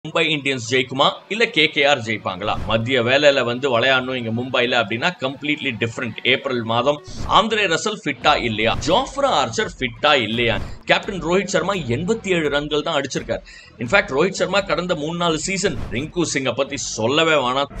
Mumbai Indians ஜெயிக்குமா இல்ல KKR ஜெயிப்பாங்களா மத்திய வேலையில வந்து விளையாடணும் இங்க மும்பைல அப்படின்னா கம்ப்ளீட்லி டிஃப்ரெண்ட் ஏப்ரல் மாதம் ஆந்திரே ரசல் ஃபிட்டா இல்லையா ஜோஃப்ரா ஆர்ச்சர் ஃபிட்டா இல்லையா கேப்டன் ரோஹித் சர்மா எண்பத்தி ஏழு ரன்கள் தான் அடிச்சிருக்காரு இன்ஃபேக்ட் ரோஹித் சர்மா கடந்த மூணு நாலு சீசன் ரிங்கு சிங்கை பத்தி சொல்லவே வேணாம்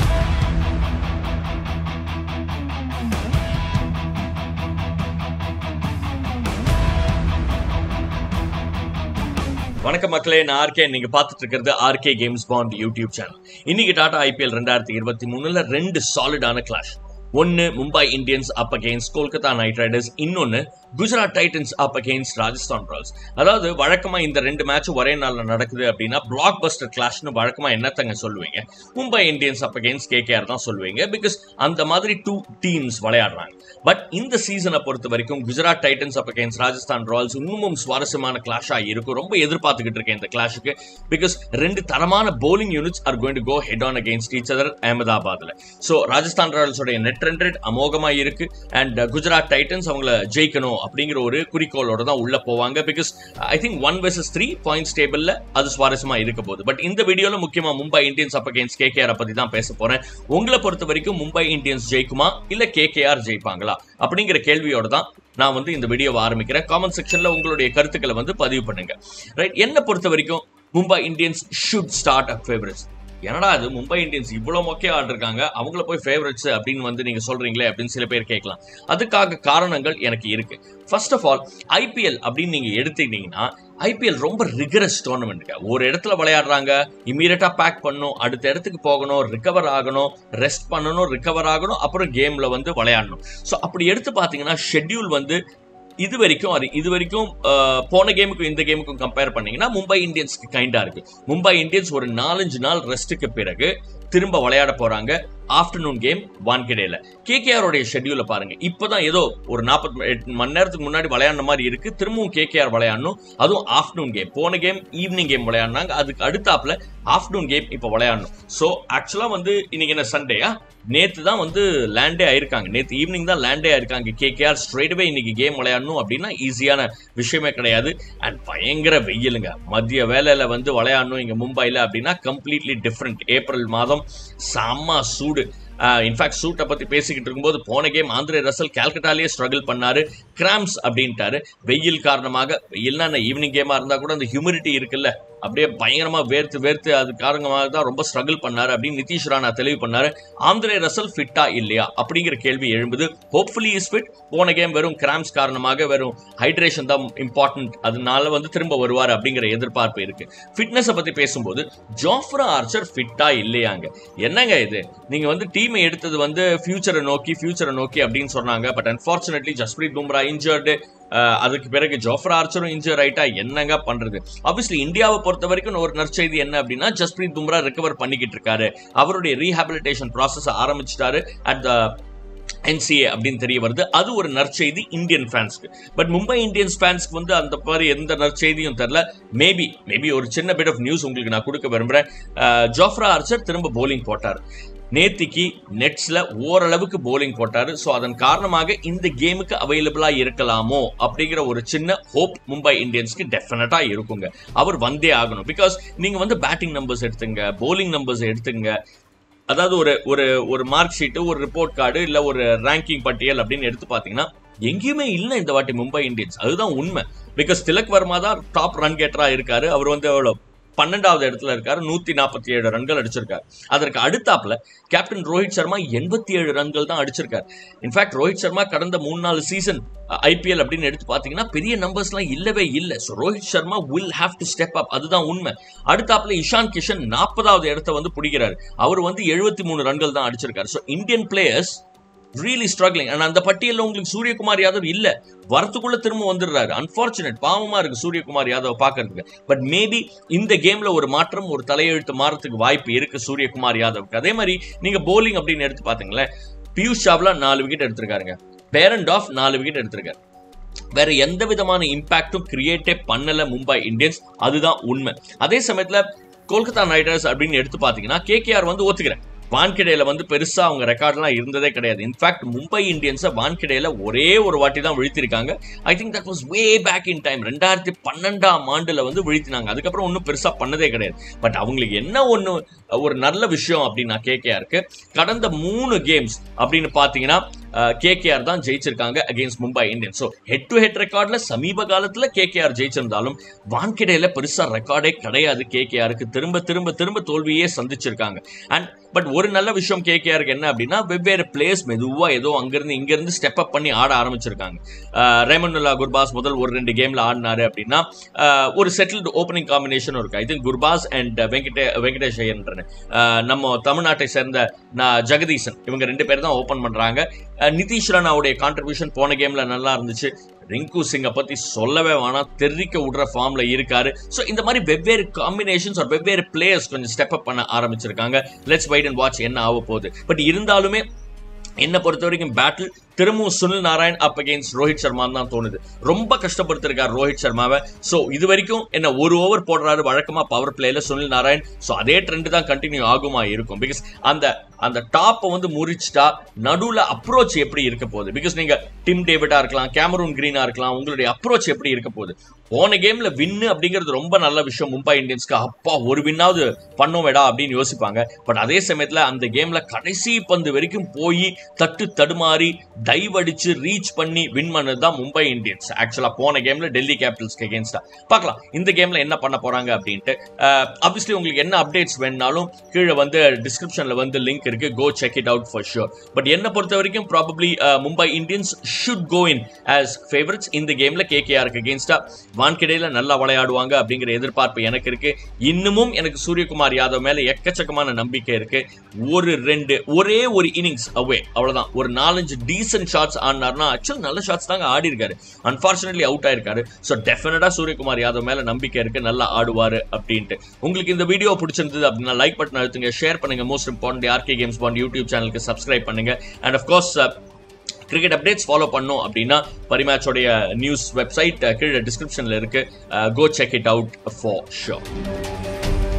வணக்கம் மக்களே நான் ஆர்கே நீங்க பார்த்துட்டு இருக்கிறது RK games bond YouTube channel இன்னைக்கு டாடா ஐபிஎல் ரெண்டாயிரத்தி இருபத்தி மூணுல ரெண்டு சாலிடான கிளாஷ் ஒன்னு Mumbai Indians up against Kolkata Knight Riders இன்னொன்னு Gujarat Titans up against Rajasthan Royals அதாவது வழக்கமா இந்த ரெண்டு மேட்சும் ஒரே நாள்ல நடக்குது அப்படின்னா பிளாக் பஸ்டர் கிளாஷ்னு வழக்கமா என்னத்தங்க சொல்லுவீங்க Mumbai Indians up against KKR தான் சொல்லுவீங்க பிகாஸ் அந்த மாதிரி டூ டீம்ஸ் விளையாடுறாங்க பட் இந்த சீசனை பொறுத்த வரைக்கும் Gujarat Titans up against Rajasthan Royals இன்னமும் சுவாரஸ்யமான கிளாஷா இருக்கும் ரொம்ப எதிர்பார்த்துக்கிட்டு இருக்கேன் இந்த கிளாஷுக்கு பிகாஸ் ரெண்டு தரமான bowling units are going to go head on against each other அகமதாபாத்ல ஸோ ராஜஸ்தான் ராயல்ஸோட நெட் ரன் ரேட் அமோகமா இருக்கு அண்ட் குஜராத் டைட்டன்ஸ் அவங்கள ஜெயிக்கணும் அப்படிங்கிற ஒரு குறிக்கோளோட தான் உள்ள போவாங்க because I think one versus three points டேபிள்ல அது சுவாரஸ்யமா இருக்க போகுது பட் இந்த வீடியோல முக்கியமா Mumbai Indians up against KKR பத்தி தான் பேச போறேன் உங்களை பொறுத்த வரைக்கும் மும்பை இந்தியன்ஸ் ஜெயிக்குமா இல்ல கேகேஆர் ஜெயிப்பாங்களா அப்படிங்கிற கேள்வியோட தான் நான் வந்து இந்த வீடியோவை ஆரம்பிக்கிறேன் காமெண்ட் செக்ஷன்ல உங்களுடைய கருத்துக்களை வந்து பதிவு பண்ணுங்க ரைட் என்ன பொறுத்த வரைக்கும் Mumbai Indians should start up favourites என்னடா அது மும்பை இந்தியன்ஸ் இவ்வளோ மொக்கையா ஆடிருக்காங்க அவங்கள போய் ஃபேவரட்ஸ் அப்படின்னு வந்து நீங்க சொல்றீங்களே அப்படின்னு சில பேர் கேட்கலாம் அதுக்காக காரணங்கள் எனக்கு இருக்கு ஃபர்ஸ்ட் ஆஃப் ஆல் ஐபிஎல் அப்படின்னு நீங்க எடுத்துக்கிட்டீங்கன்னா ஐபிஎல் ரொம்ப ரிகரஸ் டோர்னமெண்ட்டுங்க ஒரு இடத்துல விளையாடுறாங்க இமீடியட்டா பேக் பண்ணணும் அடுத்த இடத்துக்கு போகணும் ரிகவர் ஆகணும் ரெஸ்ட் பண்ணணும் ரிகவர் ஆகணும் அப்புறம் கேம்ல வந்து விளையாடணும் ஸோ அப்படி எடுத்து பார்த்தீங்கன்னா ஷெட்யூல் வந்து இது வரைக்கும் அது இது வரைக்கும் அஹ், போன கேமுக்கும் இந்த கேமுக்கும் கம்பேர் பண்ணீங்கன்னா மும்பை இந்தியன்ஸ்க்கு கைண்டா இருக்கு மும்பை இந்தியன்ஸ் ஒரு நாலஞ்சு நாள் ரெஸ்ட்டுக்கு பிறகு திரும்ப விளையாட போறாங்க ஆஃப்டர்நூன் கேம் வான்கடேல கேகேஆருடைய ஷெட்யூல பாருங்க இப்போதான் ஏதோ ஒரு நாற்பத்தி எட்டு மணி நேரத்துக்கு முன்னாடி விளையாடின மாதிரி இருக்கு திரும்பவும் கேகேஆர் விளையாடணும் அதுவும் ஆஃப்டர்நூன் கேம் போன கேம் ஈவினிங் கேம் விளையாடினாங்க அதுக்கு அடுத்தாப்புல ஆஃப்டர்நூன் கேம் இப்போ விளையாடணும் ஸோ ஆக்சுவலா வந்து இன்னைக்கு என்ன சண்டேயா நேத்து தான் வந்து லேண்டே ஆயிருக்காங்க நேத்து ஈவினிங் தான் லேண்டே ஆயிருக்காங்க கேகேஆர் ஸ்ட்ரெயிட்வே இன்னைக்கு கேம் விளையாடணும் அப்படின்னா ஈஸியான விஷயமே கிடையாது அண்ட் பயங்கர வெயிலுங்க மதிய வேலையில வந்து விளையாடணும் இங்க மும்பைல அப்படின்னா கம்ப்ளீட்லி டிஃப்ரெண்ட் ஏப்ரல் மாதம் செம்ம சூடு இன்ஃபேக்ட் சூட்டை பத்தி பேசிக்கிட்டு இருக்கும்போது போன கேம் ஆந்திரே ரசல் கேல்கட்டாலேயே ஸ்ட்ரகிள் பண்ணாரு கிராம்ஸ் அப்படின்ட்டாரு வெயில் காரணமாக வெயில்னா ஈவினிங் கேமா இருந்தா கூட அந்த ஹியூமிடிட்டி இருக்குல்ல அப்படியே பயங்கரமா வேர்த்து வேர்த்து அது காரணமாக தான் ரொம்ப ஸ்ட்ரகிள் பண்ணாரு அப்படின்னு நிதிஷ் ராணா தெளிவு பண்ணாரு ஆந்திரே ரசல் ஃபிட்டா இல்லையா அப்படிங்கிற கேள்வி எழும்புது ஹோப்ஃபுல்லி இஸ் ஃபிட் போன கேம் வெறும் கிராம்ஸ் காரணமாக வெறும் ஹைட்ரேஷன் தான் இம்பார்ட்டன்ட் அதனால வந்து திரும்ப வருவார் அப்படிங்கிற எதிர்பார்ப்பு இருக்கு ஃபிட்னஸை பத்தி பேசும்போது ஜோஃப்ரா ஆர்ச்சர் ஃபிட்டா இல்லையாங்க என்னங்க இது நீங்க வந்து டீமை எடுத்தது வந்து ஃபியூச்சரை நோக்கி ஃபியூச்சரை நோக்கி அப்படின்னு சொன்னாங்க but unfortunately Jasprit Bumrah injured அதுக்கு பிறகு ஜோஃப்ரா ஆர்ச்சரும் இன்ஜர் ஆயிட்டா என்னங்க பண்றது ஆப்வியஸ்லி இந்தியாவை பொறுத்த வரைக்கும் ஒரு நற்செய்தி என்ன அப்படின்னா ஜஸ்பிரீத் பும்ரா ரெக்கவர் பண்ணிக்கிட்டு இருக்காரு அவருடைய ரீஹாபிலிட்டேஷன் ப்ராசஸ் ஆரம்பிச்சிட்டாரு அட் த என்சிஏ அப்படின்னு தெரிய வருது அது ஒரு நற்செய்தி இந்தியன் ஃபேன்ஸ்க்கு பட் மும்பை இந்தியன்ஸ் ஃபேன்ஸ்க்கு வந்து அந்த மாதிரி எந்த நற்செய்தியும் தெரில மேபி மேபி ஒரு சின்ன பிட் ஆஃப் நியூஸ் உங்களுக்கு நான் கொடுக்க விரும்புறேன் அஹ், ஜோஃப்ரா ஆர்ச்சர் திரும்ப போலிங் போட்டார் நேத்திக்கு நெட்ஸ்ல ஓரளவுக்கு போலிங் போட்டாரு ஸோ அதன் காரணமாக இந்த கேமுக்கு அவைலபிளா இருக்கலாமோ அப்படிங்கிற ஒரு சின்ன ஹோப் மும்பை இந்தியன்ஸ்க்கு டெஃபினட்டா இருக்குங்க அவர் வந்தே ஆகணும் பிகாஸ் நீங்க வந்து பேட்டிங் நம்பர்ஸ் எடுத்துங்க போலிங் நம்பர்ஸ் எடுத்துங்க அதாவது ஒரு ஒரு ஒரு மார்க் ஷீட்டு ஒரு ரிப்போர்ட் கார்டு இல்ல ஒரு ரேங்கிங் பட்டியல் அப்படின்னு எடுத்து பாத்தீங்கன்னா எங்கேயுமே இல்லை இந்த வாட்டி மும்பை இந்தியன்ஸ் அதுதான் உண்மை பிகாஸ் திலக் வர்மா தான் டாப் ரன் கேட்டரா இருக்காரு அவர் வந்து எவ்வளோ பன்னெண்டாவது இடத்துல இருக்காரு நூத்தி நாற்பத்தி ஏழு ரன்கள் அடிச்சிருக்காரு அதற்கு அடுத்தாப்புல கேப்டன் ரோஹித் சர்மா எண்பத்தி ஏழு ரன்கள் தான் அடிச்சிருக்காரு இன்ஃபேக்ட் ரோஹித் சர்மா கடந்த மூணு நாலு சீசன் ஐபிஎல் அப்படின்னு எடுத்து பாத்தீங்கன்னா பெரிய நம்பர்ஸ்லாம் இல்லவே இல்லை so Rohit Sharma will have to step up அதுதான் உண்மை அடுத்தாப்புல இஷான் கிஷன் நாற்பதாவது இடத்த வந்து பிடிக்கிறாரு அவர் வந்து எழுபத்தி மூணு ரன்கள் தான் அடிச்சிருக்காரு so Indian players really struggling and அந்த பட்டியலில் உங்களுக்கு சூரியகுமார் யாதவ் இல்ல வரத்துக்குள்ள திரும்ப வந்துடுறாரு அன்பார்ச்சுனேட் பாவமா இருக்கு சூரியகுமார் யாதவ் பார்க்கறதுக்கு பட் மேபி இந்த கேம்ல ஒரு மாற்றம் ஒரு தலையெழுத்து மாறத்துக்கு வாய்ப்பு இருக்கு சூரியகுமார் யாதவுக்கு அதே மாதிரி நீங்க போலிங் அப்படின்னு எடுத்து பாத்தீங்களேன் பியூஷ் சாவ்லா நாலு விக்கெட் எடுத்திருக்காருங்க பேரண்ட் ஆஃப் நாலு விக்கெட் எடுத்திருக்காரு வேற எந்த விதமான இம்பாக்டும் கிரியேட்டே பண்ணல மும்பை இந்தியன்ஸ் அதுதான் உண்மை அதே சமயத்துல கொல்கத்தா நைட் ரைடர்ஸ் அப்படின்னு எடுத்து பாத்தீங்கன்னா கேகேஆர் வந்து ஒத்துக்கிறேன் வான்கிடையில வந்து பெருசா அவங்க ரெக்கார்ட்லாம் இருந்ததே கிடையாது இன்ஃபேக்ட் மும்பை இந்தியன்ஸை வான்கிடையில ஒரே ஒரு வாட்டி தான் வீழ்த்திருக்காங்க I think that was way back in time ரெண்டாயிரத்தி பன்னெண்டாம் ஆண்டுல வந்து வீழ்த்தினாங்க அதுக்கப்புறம் ஒன்றும் பெருசா பண்ணதே கிடையாது பட் அவங்களுக்கு என்ன ஒன்று ஒரு நல்ல விஷயம் அப்படின்னு நான் கேகேஆருக்கு கடந்த மூணு கேம்ஸ் அப்படின்னு பார்த்தீங்கன்னா கேகேஆர் தான் ஜெயிச்சிருக்காங்க against Mumbai Indians so head to head ரெக்கார்ட்ல சமீப காலத்துல கேகேஆர் ஜெயிச்சிருந்தாலும் வான்கிடையில பெருசா ரெக்கார்டே கிடையாது கேகேஆருக்கு திரும்ப திரும்ப திரும்ப தோல்வியே சந்திச்சிருக்காங்க அண்ட் பட் ஒரு நல்ல விஷயம் கேகேஆருக்கு என்ன அப்படின்னா வெவ்வேறு பிளேஸ் மெதுவா ஏதோ அங்கிருந்து இங்கிருந்து ஸ்டெப் அப் பண்ணி ஆட ஆரம்பிச்சிருக்காங்க ரேமனுல்லா குர்பாஸ் முதல் ஒரு ரெண்டு கேம்ல ஆடினாரு அப்படின்னா ஆஹ், ஒரு செட்டில்டு ஓப்பனிங் காம்பினேஷனும் இருக்கு I think Gurbaz and Venkate Venkatesh ஐயன்றன் நம்ம தமிழ்நாட்டை சேர்ந்த நான் ஜெகதீசன் இவங்க ரெண்டு பேர் தான் ஓப்பன் பண்றாங்க அஹ் நிதிஷ் ராணாவுடைய கான்ட்ரிபியூஷன் போன கேம்ல நல்லா இருந்துச்சு ரிங்கு சிங்கை பத்தி சொல்லவே வேணாம் தெரிவிக்க விடுற ஃபார்ம்ல இருக்காரு ஸோ இந்த மாதிரி வெவ்வேறு காம்பினேஷன்ஸ் ஒரு வெவ்வேறு பிளேயர்ஸ் கொஞ்சம் ஸ்டெப் அப் பண்ண ஆரம்பிச்சிருக்காங்க லெட்ஸ் வைட் அண்ட் வாட்ச் என்ன ஆக போகுது பட் இருந்தாலுமே என்னை பொறுத்த வரைக்கும் பேட்டில் திரும்பவும் சுனில் நாராயண் அப் அகேன்ஸ்ட் ரோஹித் சர்மான்னு தான் தோணுது ரொம்ப கஷ்டப்படுத்திருக்காரு ரோஹித் சர்மாவை ஸோ இது வரைக்கும் என்ன ஒரு ஓவர் போடுறாரு வழக்கமா பவர் பிளேல சுனில் நாராயண் ஸோ அதே ட்ரெண்ட் தான் கண்டினியூ ஆகுமா இருக்கும் பிகாஸ் அந்த அந்த டாப்பை வந்து முறிச்சிட்டா நடுவுல அப்ரோச் எப்படி இருக்க போகுது பிகாஸ் நீங்க டிம் டேவிடா இருக்கலாம் கேமரூன் கிரீனா இருக்கலாம் உங்களுடைய அப்ரோச் எப்படி இருக்க போகுது போன கேம்ல வின்னு அப்படிங்கிறது ரொம்ப நல்ல விஷயம் மும்பை இந்தியன்ஸ்க்கு அப்பா ஒரு வின்னாவது பண்ணோமேடா அப்படின்னு யோசிப்பாங்க பட் அதே சமயத்துல அந்த கேம்ல கடைசி பந்து வரைக்கும் போய் தட்டு தடுமாறி டைவ் அடிச்சு ரீச் பண்ணி வின் பண்ணது தான் மும்பை இந்தியன்ஸ் ஆக்சுவலா போன கேம்ல டெல்லி கேபிட்டல்ஸ்க்கு அகேன்ஸ்டா பார்க்கலாம் இந்த கேம்ல என்ன பண்ண போறாங்க அப்படின்ட்டு ஆப்வியஸ்லி உங்களுக்கு என்ன அப்டேட்ஸ் வேணுனாலும் கீழே வந்து டிஸ்கிரிப்ஷன்ல வந்து லிங்க் இருக்கு go check it out for sure but என்ன பொறுத்த வரைக்கும் probably Mumbai Indians should go in as favourites இந்த கேம்ல கேகேஆருக்கு அகேன்ஸ்டா வான்கிடையில நல்லா விளையாடுவாங்க அப்படிங்கிற எதிர்பார்ப்பு எனக்கு இருக்கு இன்னமும் எனக்கு சூரியகுமார் யாதவ் மேல எக்கச்சக்கமான நம்பிக்கை இருக்கு ஒரு ரெண்டு ஒரே ஒரு இன்னிங்ஸ் அவே அவ்வளவுதான் ஒரு நாலஞ்சு டீசென்ட் ஷாட்ஸ் ஆடினார்னா ஆக்சுவல் நல்ல ஷாட்ஸ் தாங்க ஆடி இருக்காரு அன்பார்ச்சுனேட்லி அவுட் ஆயிருக்காரு ஸோ டெஃபினட்டா சூரியகுமார் யாதவ் மேல நம்பிக்கை இருக்கு நல்லா ஆடுவாரு அப்படின்ட்டு உங்களுக்கு இந்த வீடியோ பிடிச்சிருந்தது அப்படின்னா லைக் பட்டன் அழுத்துங்க ஷேர் பண்ணுங்க most important RK games bond YouTube சேனலுக்கு சப்ஸ்கிரைப் பண்ணுங்க and of course cricket updates follow பண்ணோம் அப்படின்னா பரிமேட்சோடைய நியூஸ் வெப்சைட் கீழே டிஸ்கிரிப்ஷனில் இருக்கு go check it out for sure